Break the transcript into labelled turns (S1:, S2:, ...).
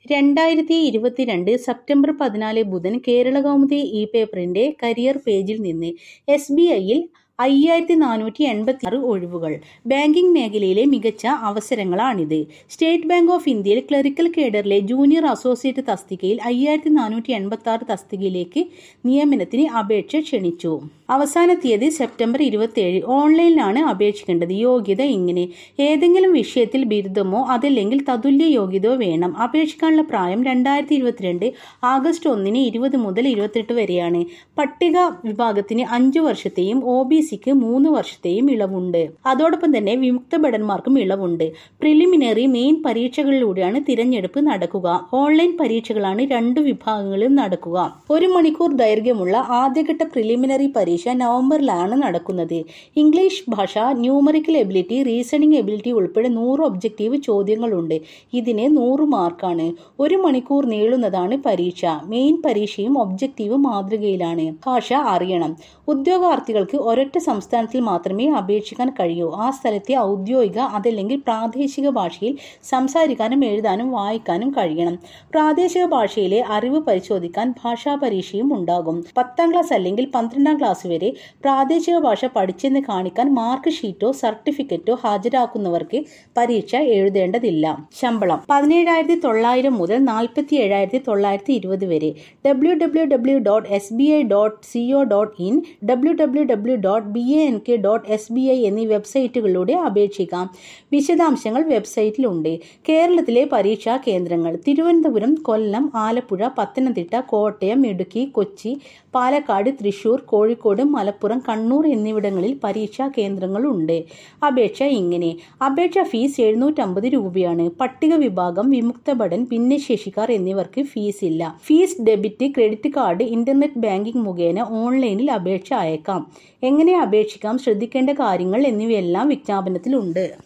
S1: രണ്ടായിരത്തി ഇരുപത്തിരണ്ട് സെപ്റ്റംബർ പതിനാല് ബുധൻ കേരള കൗമുദി ഇ പേപ്പറിന്റെ കരിയർ പേജിൽ നിന്ന് എസ് ബി ഐയിൽ അയ്യായിരത്തി നാനൂറ്റി എൺപത്തി ആറ് ഒഴിവുകൾ ബാങ്കിംഗ് മേഖലയിലെ മികച്ച അവസരങ്ങളാണിത് സ്റ്റേറ്റ് ബാങ്ക് ഓഫ് ഇന്ത്യയിൽ ക്ലറിക്കൽ കേഡറിലെ ജൂനിയർ അസോസിയേറ്റ് തസ്തികയിൽ അയ്യായിരത്തി നാനൂറ്റി എൺപത്തി ആറ് തസ്തികയിലേക്ക് നിയമനത്തിന് അപേക്ഷ ക്ഷണിച്ചു അവസാന തീയതി സെപ്റ്റംബർ ഇരുപത്തിയേഴ് ഓൺലൈനിലാണ് അപേക്ഷിക്കേണ്ടത് യോഗ്യത ഇങ്ങനെ ഏതെങ്കിലും വിഷയത്തിൽ ബിരുദമോ അതല്ലെങ്കിൽ തതുല്യ യോഗ്യതയോ വേണം അപേക്ഷിക്കാനുള്ള പ്രായം രണ്ടായിരത്തി ഇരുപത്തിരണ്ട് ആഗസ്റ്റ് ഒന്നിന് ഇരുപത് മുതൽ ഇരുപത്തെട്ട് വരെയാണ് പട്ടിക വിഭാഗത്തിന് അഞ്ചു വർഷത്തെയും ഒ ബി സിക്ക് മൂന്ന് വർഷത്തെയും ഇളവുണ്ട് അതോടൊപ്പം തന്നെ വിമുക്ത ഭടന്മാർക്കും ഇളവുണ്ട് പ്രിലിമിനറി മെയിൻ പരീക്ഷകളിലൂടെയാണ് തിരഞ്ഞെടുപ്പ് നടക്കുക ഓൺലൈൻ പരീക്ഷകളാണ് രണ്ടു വിഭാഗങ്ങളിലും നടക്കുക ഒരു മണിക്കൂർ ദൈർഘ്യമുള്ള ആദ്യഘട്ട പ്രിലിമിനറി പരീക്ഷ നവംബറിലാണ് നടക്കുന്നത് ഇംഗ്ലീഷ് ഭാഷ ന്യൂമറിക്കൽ എബിലിറ്റി റീസണിംഗ് എബിലിറ്റി ഉൾപ്പെടെ നൂറ് ഒബ്ജക്റ്റീവ് ചോദ്യങ്ങളുണ്ട് ഇതിന് നൂറ് മാർക്കാണ് ഒരു മണിക്കൂർ നീളുന്നതാണ് പരീക്ഷ മെയിൻ പരീക്ഷയും ഒബ്ജക്റ്റീവ് മാതൃകയിലാണ് ഭാഷ അറിയണം ഉദ്യോഗാർത്ഥികൾക്ക് ഒരൊറ്റ സംസ്ഥാനത്തിൽ മാത്രമേ അപേക്ഷിക്കാൻ കഴിയൂ ആ സ്ഥലത്തെ ഔദ്യോഗിക അതല്ലെങ്കിൽ പ്രാദേശിക ഭാഷയിൽ സംസാരിക്കാനും എഴുതാനും വായിക്കാനും കഴിയണം പ്രാദേശിക ഭാഷയിലെ അറിവ് പരിശോധിക്കാൻ ഭാഷാ പരീക്ഷയും ഉണ്ടാകും പത്താം ക്ലാസ് അല്ലെങ്കിൽ പന്ത്രണ്ടാം ക്ലാസ് വരെ പ്രാദേശിക ഭാഷ പഠിച്ചെന്ന് കാണിക്കാൻ മാർക്ക് ഷീറ്റോ സർട്ടിഫിക്കറ്റോ ഹാജരാക്കുന്നവർക്ക് പരീക്ഷ എഴുതേണ്ടതില്ല ശമ്പളം പതിനേഴായിരത്തി തൊള്ളായിരം മുതൽ നാൽപ്പത്തി ഏഴായിരത്തി തൊള്ളായിരത്തി ഇരുപത് വരെ W W W dot S B I dot co dot in W W W dot B A N K dot S B I എന്നീ വെബ്സൈറ്റുകളിലൂടെ അപേക്ഷിക്കാം വിശദാംശങ്ങൾ വെബ്സൈറ്റിലുണ്ട് കേരളത്തിലെ പരീക്ഷാ കേന്ദ്രങ്ങൾ തിരുവനന്തപുരം കൊല്ലം ആലപ്പുഴ പത്തനംതിട്ട കോട്ടയം ഇടുക്കി കൊച്ചി പാലക്കാട് തൃശൂർ കോഴിക്കോട് മലപ്പുറം കണ്ണൂർ എന്നിവിടങ്ങളിൽ പരീക്ഷാ കേന്ദ്രങ്ങളുണ്ട് അപേക്ഷ ഇങ്ങനെ അപേക്ഷ ഫീസ് എഴുന്നൂറ്റമ്പത് രൂപയാണ് പട്ടിക വിഭാഗം വിമുക്ത ഭടൻ ഭിന്നശേഷിക്കാർ എന്നിവർക്ക് ഫീസ് ഇല്ല fees debit credit card internet banking മുഖേന ഓൺലൈനിൽ അപേക്ഷ അയക്കാം എങ്ങനെ അപേക്ഷിക്കാം ശ്രദ്ധിക്കേണ്ട കാര്യങ്ങൾ എന്നിവയെല്ലാം വിജ്ഞാപനത്തിലുണ്ട്